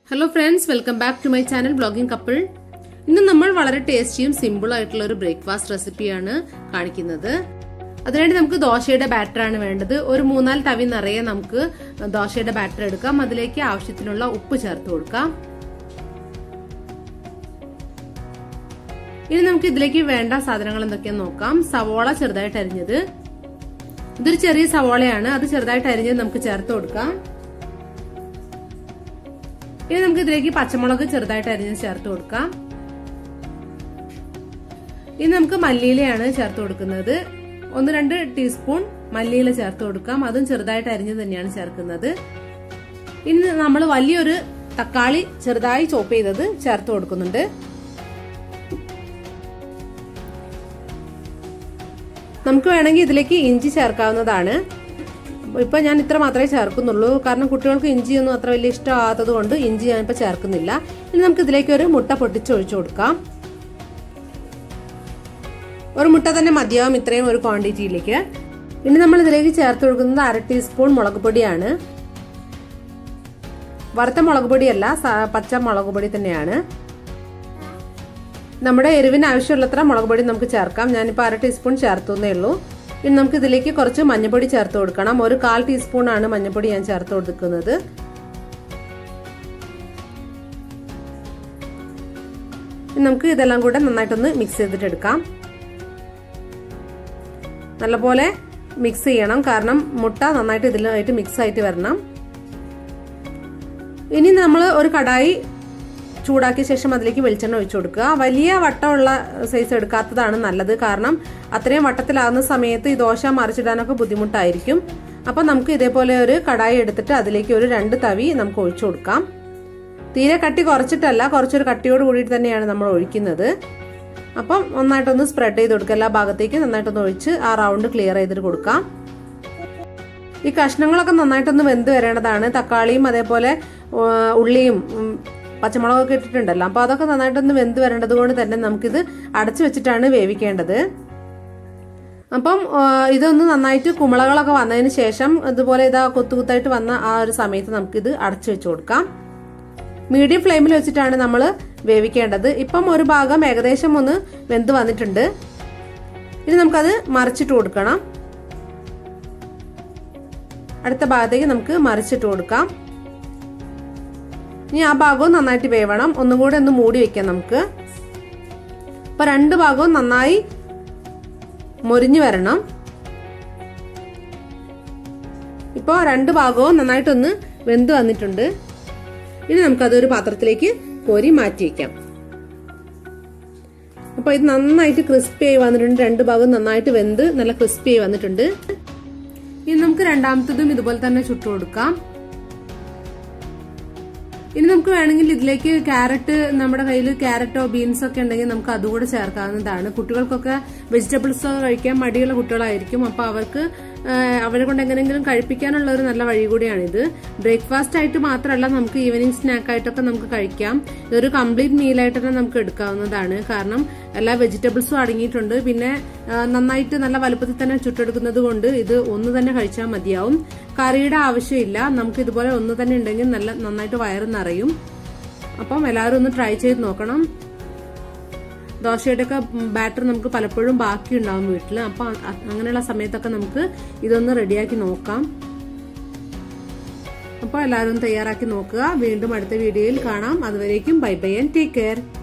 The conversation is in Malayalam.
hello friends welcome back to my channel blogging couple ഇന്ന് നമ്മൾ വളരെ ടേസ്റ്റിയും സിമ്പിൾ ആയിട്ടുള്ള ഒരു ബ്രേക്ക്ഫാസ്റ്റ് റെസിപ്പിയാണ് കാണിക്കുന്നത് അതിനുവേണ്ടി നമുക്ക് ദോശയുടെ ബാറ്റർ ആണ് വേണ്ടത് ഒരു മൂന്നാല് തവി നിറയെ നമുക്ക് ദോശയുടെ ബാറ്റർ എടുക്കാം അതിലേക്ക് ആവശ്യത്തിനുള്ള ഉപ്പ് ചേർത്ത് കൊടുക്കാം ഇനി നമുക്ക് ഇതിലേക്ക് വേണ്ട സാധനങ്ങൾ എന്തൊക്കെയാന്ന് നോക്കാം സവോള ചെറുതായിട്ട് അരിഞ്ഞത് ഇതൊരു ചെറിയ സവോളയാണ് അത് ചെറുതായിട്ട് അരിഞ്ഞത് നമുക്ക് ചേർത്ത് കൊടുക്കാം ഇനി നമുക്ക് ഇതിലേക്ക് പച്ചമുളക് ചെറുതായിട്ട് അരിഞ്ഞ് ചേർത്ത് കൊടുക്കാം ഇനി നമുക്ക് മല്ലിയിലയാണ് ചേർത്ത് കൊടുക്കുന്നത് ഒന്ന് രണ്ട് ടീസ്പൂൺ മല്ലിയില ചേർത്ത് കൊടുക്കാം അതും ചെറുതായിട്ട് അരിഞ്ഞ് തന്നെയാണ് ചേർക്കുന്നത് ഇനി നമ്മൾ വലിയൊരു തക്കാളി ചെറുതായി ചോപ്പ് ചെയ്തത് ചേർത്ത് കൊടുക്കുന്നുണ്ട് നമുക്ക് വേണമെങ്കിൽ ഇതിലേക്ക് ഇഞ്ചി ചേർക്കാവുന്നതാണ് ഇപ്പൊ ഞാൻ ഇത്ര മാത്രമേ ചേർക്കുന്നുള്ളൂ കാരണം കുട്ടികൾക്ക് ഇഞ്ചിയൊന്നും അത്ര വലിയ ഇഷ്ടമാകാത്തത് കൊണ്ട് ഇഞ്ചി ഞാനിപ്പോൾ ചേർക്കുന്നില്ല ഇനി നമുക്ക് ഇതിലേക്ക് ഒരു മുട്ട പൊട്ടിച്ച് ഒഴിച്ചു കൊടുക്കാം ഒരു മുട്ട തന്നെ മതിയാവും ഇത്രയും ഒരു ക്വാണ്ടിറ്റിയിലേക്ക് ഇനി നമ്മൾ ഇതിലേക്ക് ചേർത്ത് കൊടുക്കുന്നത് അര ടീസ്പൂൺ മുളക് പൊടിയാണ് വറുത്ത മുളക് പൊടിയല്ല പച്ച മുളക് പൊടി തന്നെയാണ് നമ്മുടെ എരിവിന് ആവശ്യമുള്ളത്ര മുളക് പൊടി നമുക്ക് ചേർക്കാം ഞാനിപ്പോൾ അര ടീസ്പൂൺ ചേർത്തുന്നേ ഉള്ളൂ ഇനി നമുക്ക് ഇതിലേക്ക് കുറച്ച് മഞ്ഞൾപ്പൊടി ചേർത്ത് കൊടുക്കണം ഒരു കാൽ ടീസ്പൂൺ ആണ് മഞ്ഞൾപ്പൊടി ഞാൻ ചേർത്ത് കൊടുക്കുന്നത് നമുക്ക് ഇതെല്ലാം കൂടെ നന്നായിട്ടൊന്ന് മിക്സ് ചെയ്തിട്ട് എടുക്കാം നല്ലപോലെ മിക്സ് ചെയ്യണം കാരണം മുട്ട നന്നായിട്ട് ഇതിലായിട്ട് മിക്സ് ആയിട്ട് വരണം ഇനി നമ്മൾ ഒരു കടായി ചൂടാക്കിയ ശേഷം അതിലേക്ക് വെളിച്ചെണ്ണ ഒഴിച്ചു കൊടുക്കുക വലിയ വട്ടമുള്ള സൈസ് എടുക്കാത്തതാണ് നല്ലത് കാരണം അത്രയും വട്ടത്തിലാകുന്ന സമയത്ത് ഈ ദോശ മറിച്ചിടാനൊക്കെ ബുദ്ധിമുട്ടായിരിക്കും അപ്പം നമുക്ക് ഇതേപോലെ ഒരു കടായി എടുത്തിട്ട് അതിലേക്ക് ഒരു രണ്ട് തവി നമുക്ക് ഒഴിച്ചു കൊടുക്കാം തീരെ കട്ടി കുറച്ചിട്ടല്ല കുറച്ചൊരു കട്ടിയോട് കൂടിയിട്ട് തന്നെയാണ് നമ്മൾ ഒഴിക്കുന്നത് അപ്പം നന്നായിട്ടൊന്ന് സ്പ്രെഡ് ചെയ്ത് കൊടുക്കുക എല്ലാ ഭാഗത്തേക്കും നന്നായിട്ടൊന്ന് ഒഴിച്ച് ആ റൗണ്ട് ക്ലിയർ ചെയ്തിട്ട് കൊടുക്കാം ഈ കഷ്ണങ്ങളൊക്കെ നന്നായിട്ടൊന്ന് വെന്ത് വരേണ്ടതാണ് തക്കാളിയും അതേപോലെ ഉള്ളിയും പച്ചമുളകൊക്കെ ഇട്ടിട്ടുണ്ടല്ലോ അപ്പോൾ അതൊക്കെ നന്നായിട്ടൊന്ന് വെന്ത് വരേണ്ടത് കൊണ്ട് തന്നെ നമുക്കിത് അടച്ചു വെച്ചിട്ടാണ് വേവിക്കേണ്ടത് അപ്പം ഇതൊന്ന് നന്നായിട്ട് കുമ്പളകളൊക്കെ വന്നതിന് ശേഷം ഇതുപോലെ ഇതാ കൊത്തുകുത്തായിട്ട് വന്ന ആ ഒരു സമയത്ത് നമുക്കിത് അടച്ചു വെച്ച് കൊടുക്കാം മീഡിയം ഫ്ലെയിമിൽ വെച്ചിട്ടാണ് നമ്മൾ വേവിക്കേണ്ടത് ഇപ്പം ഒരു ഭാഗം ഏകദേശം ഒന്ന് വെന്ത് വന്നിട്ടുണ്ട് ഇനി നമുക്കത് മറിച്ചിട്ട് കൊടുക്കണം അടുത്ത ഭാഗത്തേക്ക് നമുക്ക് മറിച്ചിട്ട് കൊടുക്കാം ഇനി ആ ഭാഗവും നന്നായിട്ട് വേവണം ഒന്നും കൂടെ ഒന്ന് മൂടി വെക്കാം നമുക്ക് അപ്പൊ രണ്ട് ഭാഗവും നന്നായി മൊരിഞ്ഞു വരണം ഇപ്പൊ രണ്ട് ഭാഗവും നന്നായിട്ടൊന്ന് വെന്ത് വന്നിട്ടുണ്ട് ഇനി നമുക്കതൊരു പാത്രത്തിലേക്ക് കോരി മാറ്റി വയ്ക്കാം അപ്പൊ ഇത് നന്നായിട്ട് ക്രിസ്പി ആയി വന്നിട്ടുണ്ട് രണ്ട് ഭാഗവും നന്നായിട്ട് വെന്ത് നല്ല ക്രിസ്പി ആയി വന്നിട്ടുണ്ട് ഇനി നമുക്ക് രണ്ടാമത്തതും ഇതുപോലെ തന്നെ ചുട്ടു കൊടുക്കാം ഇനി നമുക്ക് വേണമെങ്കിൽ ഇതിലേക്ക് ക്യാരറ്റ് നമ്മുടെ കയ്യിൽ ക്യാരറ്റോ ബീൻസോ ഒക്കെ ഉണ്ടെങ്കിൽ നമുക്ക് അതുകൂടെ ചേർക്കാവുന്നതാണ് കുട്ടികൾക്കൊക്കെ വെജിറ്റബിൾസ് ഒക്കെ കഴിക്കാൻ മടിയുള്ള കുട്ടികളായിരിക്കും അപ്പൊ അവർക്ക് അവരെ കൊണ്ട് എങ്ങനെയെങ്കിലും കഴിപ്പിക്കാനുള്ള ഒരു നല്ല വഴി കൂടിയാണിത് ബ്രേക്ക്ഫാസ്റ്റ് ആയിട്ട് മാത്രമല്ല നമുക്ക് ഈവനിങ് സ്നാക്ക് ആയിട്ടൊക്കെ നമുക്ക് കഴിക്കാം ഇതൊരു കംപ്ലീറ്റ് മീലായിട്ട് തന്നെ നമുക്ക് എടുക്കാവുന്നതാണ് കാരണം എല്ലാ വെജിറ്റബിൾസും അടങ്ങിയിട്ടുണ്ട് പിന്നെ നന്നായിട്ട് നല്ല വലുപ്പത്തിൽ തന്നെ ചുട്ടെടുക്കുന്നത് കൊണ്ട് ഇത് ഒന്ന് തന്നെ കഴിച്ചാൽ മതിയാവും കറിയുടെ ആവശ്യമില്ല നമുക്ക് ഇതുപോലെ ഒന്ന് തന്നെ ഉണ്ടെങ്കിൽ നല്ല നന്നായിട്ട് വയറ് നിറയും അപ്പം എല്ലാവരും ഒന്ന് ട്രൈ ചെയ്ത് നോക്കണം ദോശയുടെ ഒക്കെ ബാറ്റർ നമുക്ക് പലപ്പോഴും ബാക്കി ഉണ്ടാവും വീട്ടിൽ അപ്പൊ അങ്ങനെയുള്ള സമയത്തൊക്കെ നമുക്ക് ഇതൊന്ന് റെഡിയാക്കി നോക്കാം അപ്പോൾ എല്ലാവരും തയ്യാറാക്കി നോക്കുക വീണ്ടും അടുത്ത വീഡിയോയിൽ കാണാം അതുവരേക്കും bye bye and take care